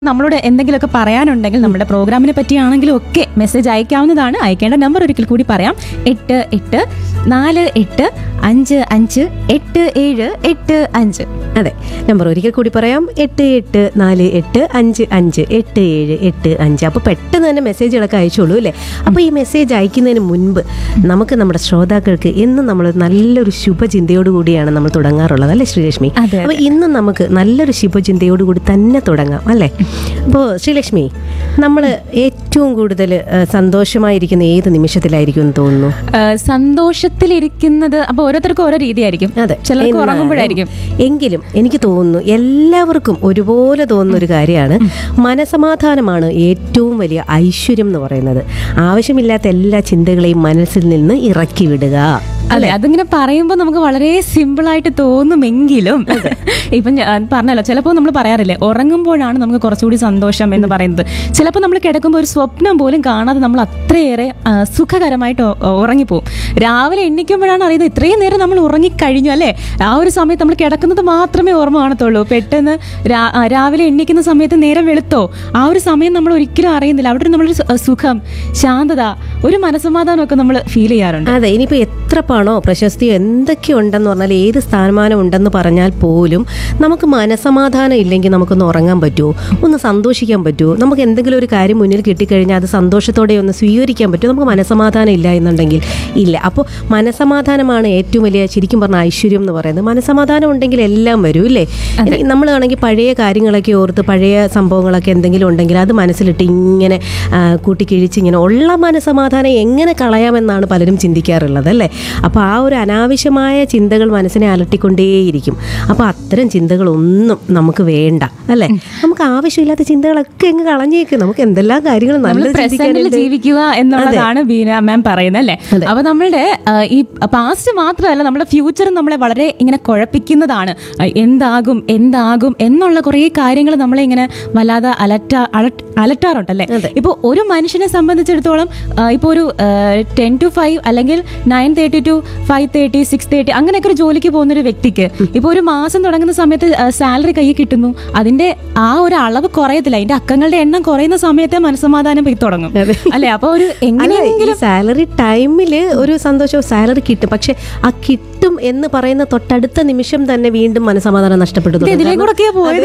നമ്മളോട് എന്തെങ്കിലുമൊക്കെ പറയാനുണ്ടെങ്കിൽ നമ്മുടെ പ്രോഗ്രാമിനെ പറ്റിയാണെങ്കിലും ഒക്കെ മെസ്സേജ് അയക്കാവുന്നതാണ് അയക്കേണ്ട നമ്പർ ഒരിക്കൽ കൂടി പറയാം എട്ട് എട്ട് നാല് എട്ട് അഞ്ച് അഞ്ച് എട്ട് ഏഴ് എട്ട് അഞ്ച് അതെ നമ്പർ ഒരിക്കൽ കൂടി പറയാം എട്ട് എട്ട് നാല് എട്ട് അഞ്ച് അഞ്ച് എട്ട് ഏഴ് എട്ട് അഞ്ച് അപ്പോൾ പെട്ടെന്ന് തന്നെ മെസ്സേജുകളൊക്കെ അയച്ചോളൂ അല്ലേ അപ്പോൾ ഈ മെസ്സേജ് അയക്കുന്നതിന് മുൻപ് നമുക്ക് നമ്മുടെ ശ്രോതാക്കൾക്ക് എന്നും നമ്മൾ നല്ലൊരു ശുഭചിന്തയോട് കൂടിയാണ് നമ്മൾ തുടങ്ങാറുള്ളത് അല്ലേ ശ്രീലക്ഷ്മി അതെ, അപ്പോൾ ഇന്ന് നമുക്ക് നല്ലൊരു ശുഭചിന്തയോട് കൂടി തന്നെ തുടങ്ങാം അല്ലേ അപ്പോൾ ശ്രീലക്ഷ്മി നമ്മൾ ഏറ്റവും കൂടുതൽ സന്തോഷമായിരിക്കുന്ന ഏത് നിമിഷത്തിലായിരിക്കും എന്ന് തോന്നുന്നു ആ, സന്തോഷത്തിലിരിക്കുന്നത് അപ്പൊ ഓരോരുത്തർക്കും ഓരോ രീതിയായിരിക്കും അതെ ചിലർക്ക് എന്നാലും ഉറങ്ങുമ്പോഴായിരിക്കും എങ്കിലും എനിക്ക് തോന്നുന്നു എല്ലാവർക്കും ഒരുപോലെ തോന്നുന്ന ഒരു കാര്യമാണ് മനസമാധാനമാണ് ഏറ്റവും വലിയ ഐശ്വര്യം എന്ന് പറയുന്നത് ആവശ്യമില്ലാത്ത എല്ലാ ചിന്തകളെയും മനസ്സിൽ നിന്ന് ഇറക്കി വിടുക അതെ അതിങ്ങനെ പറയുമ്പോൾ നമുക്ക് വളരെ സിമ്പിൾ ആയിട്ട് തോന്നുമെങ്കിലും ഇപ്പം ഞാൻ പറഞ്ഞല്ലോ ചിലപ്പോൾ നമ്മൾ പറയാറില്ലേ ഉറങ്ങുമ്പോഴാണ് നമുക്ക് കുറച്ചുകൂടി സന്തോഷം എന്ന് പറയുന്നത് ചിലപ്പോൾ നമ്മൾ കിടക്കുമ്പോൾ ഒരു സ്വപ്നം പോലും കാണാതെ നമ്മൾ അത്രയേറെ ആ, സുഖകരമായിട്ട് ഉ- ഉറങ്ങിപ്പോവും രാവിലെ എണ്ണിക്കുമ്പോഴാണ് അറിയുന്നത് ഇത്രയും നേരം നമ്മൾ ഉറങ്ങിക്കഴിഞ്ഞു അല്ലേ ആ ഒരു സമയത്ത് നമ്മൾ കിടക്കുന്നത് മാത്രമേ ഓർമ്മ കാണത്തുള്ളൂ പെട്ടെന്ന് രാ- ആ, രാവിലെ എണ്ണിക്കുന്ന സമയത്ത് നേരം വെളുത്തോ ആ ഒരു സമയം നമ്മൾ ഒരിക്കലും അറിയുന്നില്ല അവിടെ ഒരു നമ്മളൊരു സു- സുഖം ശാന്തത ഒരു മനസ്സമാധാനമൊക്കെ നമ്മൾ ഫീൽ ചെയ്യാറുണ്ട് അതെ ഇനിയിപ്പോൾ എത്ര പണോ പ്രശസ്തിയോ എന്തൊക്കെ ഉണ്ടെന്ന് പറഞ്ഞാൽ ഏത് സ്ഥാനമാനം ഉണ്ടെന്ന് പറഞ്ഞാൽ പോലും നമുക്ക് മനസമാധാനം ഇല്ലെങ്കിൽ നമുക്കൊന്ന് ഉറങ്ങാൻ പറ്റുമോ ഒന്ന് സന്തോഷിക്കാൻ പറ്റുമോ നമുക്ക് എന്തെങ്കിലും ഒരു കാര്യം മുന്നിൽ കിട്ടിക്കഴിഞ്ഞാൽ അത് സന്തോഷത്തോടെ ഒന്ന് സ്വീകരിക്കാൻ പറ്റുമോ നമുക്ക് മനസമാധാനം ഇല്ല എന്നുണ്ടെങ്കിൽ ഇല്ല അപ്പോൾ മനസമാധാനമാണ് ഏറ്റവും വലിയ ശരിക്കും പറഞ്ഞ ഐശ്വര്യം എന്ന് പറയുന്നത് മനസമാധാനം ഉണ്ടെങ്കിൽ എല്ലാം വരും ഇല്ലേ ഇനി നമ്മളാണെങ്കിൽ പഴയ കാര്യങ്ങളൊക്കെ ഓർത്ത് പഴയ സംഭവങ്ങളൊക്കെ എന്തെങ്കിലും ഉണ്ടെങ്കിൽ അത് മനസ്സിലിട്ട് ഇങ്ങനെ ആ, കൂട്ടിക്കിഴിച്ച് ഇങ്ങനെ ഉള്ള മനസമാധാനം എങ്ങനെ കളയാമെന്നാണ് പലരും ചിന്തിക്കാറുള്ളത് അല്ലേ അപ്പോൾ ആ ഒരു അനാവശ്യമായ ചിന്തകൾ മനസ്സിനെ അലട്ടിക്കൊണ്ടേയിരിക്കും അപ്പോൾ അത്തരം ചിന്തകളൊന്നും നമുക്ക് വേണ്ട അല്ലേ നമുക്ക് ആവശ്യമില്ലാത്ത ചിന്തകളൊക്കെ എങ്ങ് കളഞ്ഞേക്ക് നമുക്ക് എന്തെല്ലാം കാര്യങ്ങൾ നമ്മൾ നല്ലത് പ്രസന്റിൽ ചിന്തിക്കാനുണ്ട് ജീവിക്കുക എന്നുള്ളതാണ് ബീന മാം പറയുന്നത് അല്ലേ അപ്പൊ നമ്മളുടെ ആ, ഈ പാസ്റ്റ് മാത്രമല്ല നമ്മുടെ ഫ്യൂച്ചറും നമ്മളെ വളരെ ഇങ്ങനെ കുഴപ്പിക്കുന്നതാണ് ആ, എന്താകും എന്താകും എന്നുള്ള കുറേ കാര്യങ്ങൾ നമ്മളെ ഇങ്ങനെ വല്ലാതെ അലറ്റ അലട്ട് അലട്ടാറുണ്ടല്ലേ ഇപ്പൊ ഒരു മനുഷ്യനെ സംബന്ധിച്ചിടത്തോളം ആ, ഇപ്പൊ ഒരു ടെൻ ടു ഫൈവ് അല്ലെങ്കിൽ nine thirty to five thirty six thirty അങ്ങനെയൊക്കെ ഒരു ജോലിക്ക് പോകുന്ന ഒരു വ്യക്തിക്ക് ഇപ്പൊ ഒരു മാസം തുടങ്ങുന്ന സമയത്ത് സാലറി കയ്യിൽ കിട്ടുന്നു അതിന്റെ ആ ഒരു അളവ് കുറയത്തില്ല അതിന്റെ അക്കങ്ങളുടെ എണ്ണം കുറയുന്ന സമയത്തെ മനസ്സമാധാനം പോയി തുടങ്ങും അല്ലെ അപ്പൊ ഒരു എങ്ങനെയെങ്കിലും സാലറി ടൈമിൽ ഒരു സന്തോഷം സാലറി കിട്ടും പക്ഷെ ആ കിട്ടും എന്ന് പറയുന്ന തൊട്ടടുത്ത നിമിഷം തന്നെ വീണ്ടും മനസമാധാനം നഷ്ടപ്പെട്ടു ഇത് തുടങ്ങും. ഇതിലേ കൂടെയൊക്കെയാ പോയത്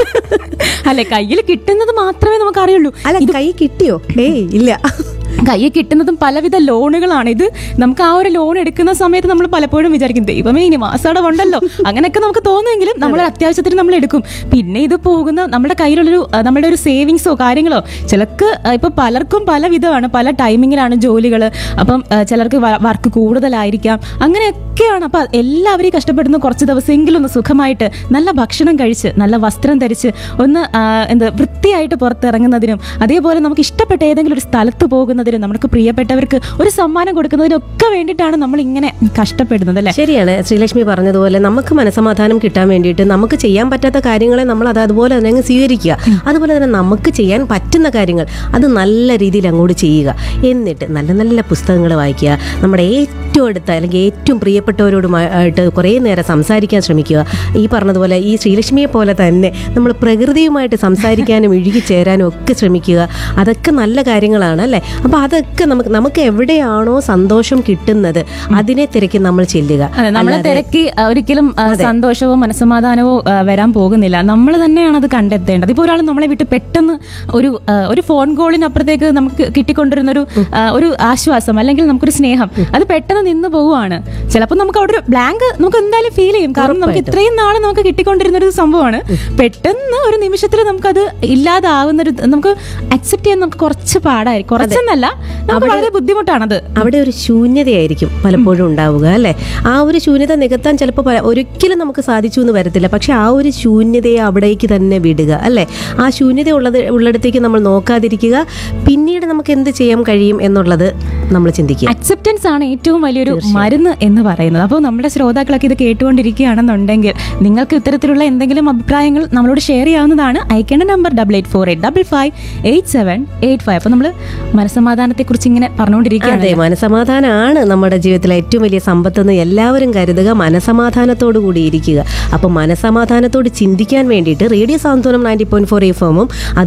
അല്ലെ കയ്യിൽ കിട്ടുന്നത് മാത്രമേ നമുക്ക് അറിയുള്ളൂ അല്ല കൈ കിട്ടിയോ ഏയ് ഇല്ല കയ്യിൽ കിട്ടുന്നതും പലവിധ ലോണുകളാണ് ഇത് നമുക്ക് ആ ഒരു ലോൺ എടുക്കുന്ന സമയത്ത് നമ്മൾ പലപ്പോഴും വിചാരിക്കും ദൈവമേ ഇനി മാസടം ഉണ്ടല്ലോ അങ്ങനെയൊക്കെ നമുക്ക് തോന്നുമെങ്കിലും നമ്മൾ അത്യാവശ്യത്തിന് നമ്മൾ എടുക്കും പിന്നെ ഇത് പോകുന്ന നമ്മുടെ കയ്യിലുള്ളൊരു ആ, നമ്മുടെ ഒരു സേവിങ്സോ കാര്യങ്ങളോ ചിലർക്ക് ആ, ഇപ്പൊ പലർക്കും പല വിധമാണ് പല ടൈമിങ്ങിലാണ് ജോലികൾ അപ്പം ആ, ചിലർക്ക് വർക്ക് കൂടുതലായിരിക്കാം അങ്ങനെയൊക്കെയാണ് അപ്പൊ എല്ലാവരെയും കഷ്ടപ്പെടുന്ന കുറച്ച് ദിവസമെങ്കിലും ഒന്ന് സുഖമായിട്ട് നല്ല ഭക്ഷണം കഴിച്ച് നല്ല വസ്ത്രം ധരിച്ച് ഒന്ന് ആ, എന്ത് വൃത്തിയായിട്ട് പുറത്തിറങ്ങുന്നതിനും അതേപോലെ നമുക്ക് ഇഷ്ടപ്പെട്ട ഏതെങ്കിലും ഒരു സ്ഥലത്ത് പോകുന്നതിനും നമുക്ക് പ്രിയപ്പെട്ടവർക്ക് ഒരു സമ്മാനം കൊടുക്കുന്നതിനും ഒക്കെ വേണ്ടിയിട്ടാണ് നമ്മൾ ഇങ്ങനെ കഷ്ടപ്പെടുന്നത് അല്ലേ ശരിയാണ് ശ്രീലക്ഷ്മി പറഞ്ഞതുപോലെ നമുക്ക് മനസമാധാനം കിട്ടാൻ വേണ്ടിയിട്ട് നമുക്ക് ചെയ്യാൻ പറ്റാത്ത കാര്യങ്ങളെ നമ്മൾ അത് അതുപോലെ തന്നെ അങ്ങ് സ്വീകരിക്കുക അതുപോലെ തന്നെ നമുക്ക് ചെയ്യാൻ പറ്റുന്ന കാര്യങ്ങൾ അത് നല്ല രീതിയിൽ അങ്ങോട്ട് ചെയ്യുക എന്നിട്ട് നല്ല നല്ല പുസ്തകങ്ങൾ വായിക്കുക നമ്മുടെ ഏറ്റവും അടുത്ത അല്ലെങ്കിൽ ഏറ്റവും പ്രിയപ്പെട്ടവരോടുമായിട്ട് കുറേ നേരം സംസാരിക്കാൻ ശ്രമിക്കുക ഈ പറഞ്ഞതുപോലെ ഈ ശ്രീലക്ഷ്മിയെ പോലെ തന്നെ നമ്മൾ പ്രകൃതിയുമായിട്ട് സംസാരിക്കാനും ഇഴുകിച്ചേരാനും ഒക്കെ ശ്രമിക്കുക അതൊക്കെ നല്ല കാര്യങ്ങളാണ് അല്ലേ അപ്പോൾ അതൊക്കെ നമുക്ക് നമുക്ക് എവിടെയാണോ സന്തോഷം കിട്ടുന്നത് അതിനെ തിരക്കി നമ്മൾ ചെല്ലുക അതെ നമ്മളെ തിരക്കി ആ, ഒരിക്കലും ആ, സന്തോഷവോ മനസ്സമാധാനവോ ആ, വരാൻ പോകുന്നില്ല നമ്മൾ തന്നെയാണ് അത് കണ്ടെത്തേണ്ടത് ഇപ്പോൾ ഒരാൾ നമ്മളെ വിട്ട് പെട്ടെന്ന് ഒരു ആ, ഒരു ഫോൺ കോളിനപ്പുറത്തേക്ക് നമുക്ക് കിട്ടിക്കൊണ്ടിരുന്ന ഒരു ആ, ഒരു ആശ്വാസം അല്ലെങ്കിൽ നമുക്കൊരു സ്നേഹം അത് പെട്ടെന്ന് നിന്ന് പോവുകയാണ് ചിലപ്പോൾ നമുക്ക് അവിടെ ഒരു ബ്ലാങ്ക് നമുക്ക് എന്തായാലും ഫീൽ ചെയ്യും കാരണം നമുക്ക് ഇത്രയും നാളെ നമുക്ക് കിട്ടിക്കൊണ്ടിരുന്ന ഒരു സംഭവമാണ് പെട്ടെന്ന് ഒരു നിമിഷത്തിൽ നമുക്കത് ഇല്ലാതാവുന്ന ഒരു നമുക്ക് അക്സെപ്റ്റ് ചെയ്യാൻ നമുക്ക് കുറച്ച് പാടായിരിക്കും കുറച്ചെന്നല്ല നമുക്ക് വളരെ ബുദ്ധിമുട്ടാണത് അവിടെ ഒരു ശൂന്യതയായിരിക്കും പലപ്പോഴും ഉണ്ടാവുക അല്ലേ ആ ഒരു ശൂന്യത നികത്താൻ ചിലപ്പോൾ പല- ഒരിക്കലും നമുക്ക് സാധിച്ചു എന്ന് വരത്തില്ല പക്ഷെ ആ ഒരു ശൂന്യതയെ അവിടേക്ക് തന്നെ വിടുക അല്ലേ ആ ശൂന്യത ഉള്ളത് ഉള്ളിടത്തേക്ക് നമ്മൾ നോക്കാതിരിക്കുക പിന്നീട് നമുക്ക് എന്ത് ചെയ്യാൻ കഴിയും എന്നുള്ളത് നമ്മൾ ചിന്തിക്കുക അക്സെപ്റ്റൻസ് ആണ് ഏറ്റവും വലിയൊരു മരുന്ന് എന്ന് പറയുന്നത് അപ്പോൾ നമ്മുടെ ശ്രോതാക്കളൊക്കെ ഇത് കേട്ടുകൊണ്ടിരിക്കുകയാണെന്നുണ്ടെങ്കിൽ നിങ്ങൾക്ക് ഇത്തരത്തിലുള്ള എന്തെങ്കിലും അഭിപ്രായങ്ങൾ നമ്മളോട് ഷെയർ ചെയ്യാവുന്നതാണ് അയക്കേണ്ട number double eight four eight double five eight seven eight five അപ്പോൾ നമ്മൾ മനസ്സമാധാനത്തെ കുറിച്ച് ഇങ്ങനെ പറഞ്ഞുകൊണ്ടിരിക്കുകയാണ് അതെ മനസമാധാനമാണ് നമ്മുടെ ജീവിതത്തിലെ ഏറ്റവും വലിയ സമ്പത്തെന്ന് എല്ലാവരും കരുതുക മനസമാധാനത്തോടു കൂടി ഇരിക്കുക അപ്പോൾ മനസമാധാനത്തോട് ചിന്തിക്കാൻ വേണ്ടിയിട്ട് radio Santhwanam ninety point four F എമ്മും